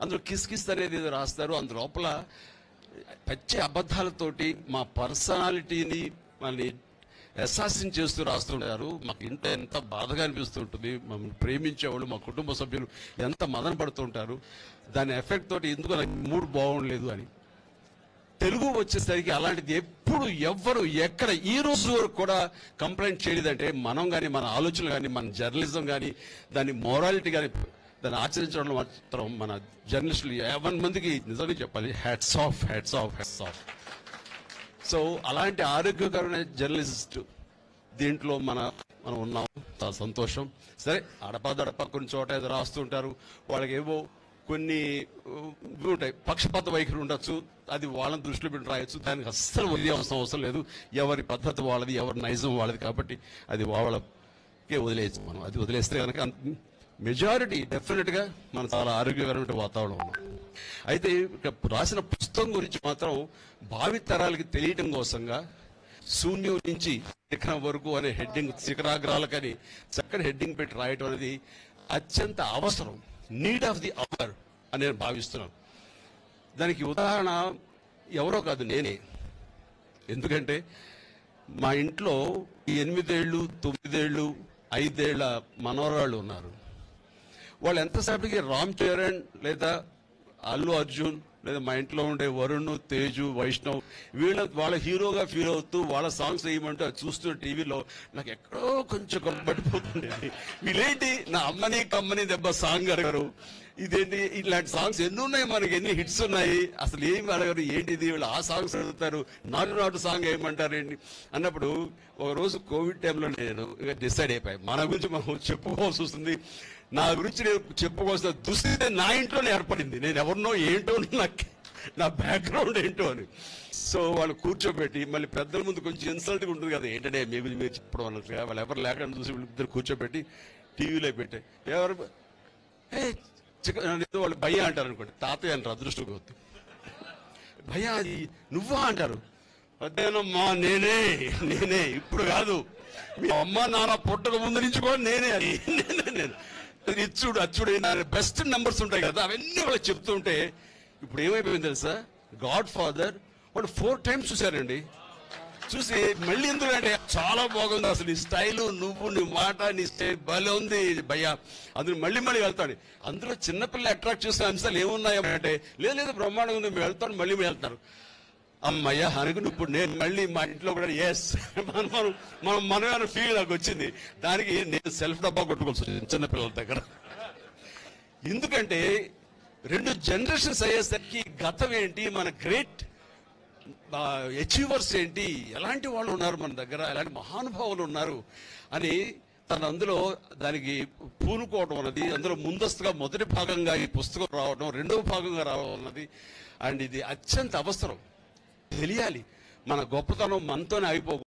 అందులో kiss kiss అనేది ఏదో రాస్తారు అందు లోపల పచ్చి అబద్ధాలతోటి మా పర్సనాలిటీని మళ్ళీ అసాసిన్ చేస్తూ రాస్తుంటారు మాకు ఇంత ఎంత బాధగా అనిపిస్తుంటుంది మమ్మల్ని ప్రేమించేవాళ్ళు మా కుటుంబ సభ్యులు ఎంత మదన పడుతుంటారు దాని ఎఫెక్ట్ తోటి ఎందుకు నాకు మూడ్ బాగుండలేదు అని తెలుగు వచ్చేసరికి అలాంటిది ఎప్పుడు ఎవ్వరు ఎక్కడ ఈ రోజు వరకు కూడా కంప్లైంట్ చేయలేదంటే మనం కానీ మన ఆలోచనలు కానీ మన జర్నలిజం కానీ దాని మొరాలిటీ కానీ దాన్ని ఆచరించడం మాత్రం మన జర్నలిస్టులు యాభై మందికి నిజంగా చెప్పాలి hats off hats off hats off so అలాంటి ఆరోగ్యకరమైన జర్నలిస్ట్ దీంట్లో మన మనం ఉన్నాం చాలా సంతోషం సరే అడపదడప కొన్ని చోట ఏదో రాస్తుంటారు వాళ్ళకి ఏవో కొన్ని ఉ, ఇవి ఉంటాయి పక్షపాత వైఖరి ఉండొచ్చు అది వాళ్ళని దృష్టిలో పెట్టి రాయొచ్చు దానికి అస్సలు వదిలేవలసిన అవసరం లేదు ఎవరి పద్ధతి వాళ్ళది ఎవరి నైజం వాళ్ళది కాబట్టి అది వాళ్ళకే వదిలేయచ్చు మనం అది వదిలేస్తే కనుక మెజారిటీ డెఫినెట్గా మన చాలా ఆరోగ్యకరమైన వాతావరణం ఉన్నాం అయితే ఇక రాసిన పుస్తకం గురించి మాత్రం భావి తరాలకి తెలియటం కోసంగా శూన్యం నుంచి శిఖరం వరకు అనే హెడ్డింగ్ శిఖరాగ్రాలకని చక్కని హెడ్డింగ్ పెట్టి రాయటం అనేది అత్యంత అవసరం నీడ్ ఆఫ్ ది అవర్ అని నేను భావిస్తున్నాను దానికి ఉదాహరణ ఎవరో కాదు నేనే ఎందుకంటే మా ఇంట్లో ఈ ఎనిమిదేళ్ళు తొమ్మిదేళ్ళు ఐదేళ్ల మనవరాళ్ళు ఉన్నారు వాళ్ళు ఎంతసేపటికి రామ్ చరణ్ లేదా అల్లు అర్జున్ లేదా మా ఇంట్లో ఉండే వరుణ్ తేజు వైష్ణవ్ వీళ్ళ వాళ్ళ హీరోగా ఫీల్ అవుతూ వాళ్ళ సాంగ్స్ వేయమంటే అది చూస్తున్న టీవీలో నాకు ఎక్కడో కొంచెం గొప్పపడిపోతుండేది వీళ్ళేంటి నా అమ్మని కమ్మని దెబ్బ సాంగ్ అడగరు ఇదేంటి ఇలాంటి సాంగ్స్ ఎన్ని ఉన్నాయి మనకి ఎన్ని హిట్స్ ఉన్నాయి అసలు ఏమి అడగరు ఏంటిది వీళ్ళు ఆ సాంగ్స్ అడుగుతారు నాటు నాటు సాంగ్ ఏమంటారు ఏంటి అన్నప్పుడు ఒక రోజు కోవిడ్ టైంలో నేను ఇక డిసైడ్ అయిపోయాయి మన గురించి మనం చెప్పుకోవాల్సి వస్తుంది నా గురించి నేను చెప్పుకోవాల్సిన దుస్థితి నా ఇంట్లోనే ఏర్పడింది నేను ఎవరినో ఏంటో నాకు నా బ్యాక్గ్రౌండ్ ఏంటో అని సో వాళ్ళు కూర్చోబెట్టి మళ్ళీ పెద్దల ముందు కొంచెం ఇన్సల్ట్గా ఉంటుంది కదా ఏంటంటే మీ గురించి మీరు చెప్పడం అన్నట్టుగా వాళ్ళు ఎవరు లేకుండా చూసి వీళ్ళిద్దరు కూర్చోబెట్టి టీవీలో పెట్టాయి ఎవరు ఏ చికెన్ ఏదో వాళ్ళు భయ్య అంటారు అనుకోండి తాతయ్య అంటారు అదృష్టం కొద్ది భయ్య అది నువ్వా అంటారు అదేనమ్మా నేనే నేనే ఇప్పుడు కాదు మీ అమ్మ నాన్న పుట్టక ముందు నుంచి కూడా నేనే అది నేనే నేను అది ఇచ్చుడు అచ్చుడు బెస్ట్ నెంబర్స్ ఉంటాయి కదా అవన్నీ వాళ్ళకి చెప్తుంటే ఇప్పుడు ఏమైపోయింది తెలుసా గాడ్ ఫాదర్ వాళ్ళు ఫోర్ టైమ్స్ చూశారండి చూసి మళ్ళీ ఎందుకంటే చాలా బాగుంది అసలు నీ స్టైలు నువ్వు నీ మాట నీ స్టైల్ భలే ఉంది భయ్యా అందులో మళ్ళీ మళ్ళీ వెళ్తాడు అందులో చిన్నపిల్ల అట్రాక్ట్ చేసిన అంశాలు ఏమున్నాయో అంటే లేదు లేదు బ్రహ్మాండంగా ఉంది మేము వెళ్తాను మళ్ళీ మేము వెళ్తారు అమ్మయ్య అనుకుని ఇప్పుడు నేను మళ్ళీ మా ఇంట్లో కూడా ఎస్ మనం మనం మనం మనమైన ఫీల్ నాకు వచ్చింది దానికి నేను సెల్ఫ్ డబ్బా కొట్టుకోవాల్సి వచ్చింది చిన్నపిల్లల దగ్గర ఎందుకంటే రెండు జనరేషన్స్ అయ్యేసరికి గతం ఏంటి మన గ్రేట్ అచీవర్స్ ఏంటి ఎలాంటి వాళ్ళు ఉన్నారు మన దగ్గర ఎలాంటి మహానుభావులు ఉన్నారు అని తను అందులో దానికి పూనుకోవడం అన్నది అందులో ముందస్తుగా మొదటి భాగంగా ఈ పుస్తకం రావడం రెండవ భాగంగా రావడం అన్నది అండ్ ఇది అత్యంత అవసరం తెలియాలి మన గొప్పతనం మనతోనే అయిపో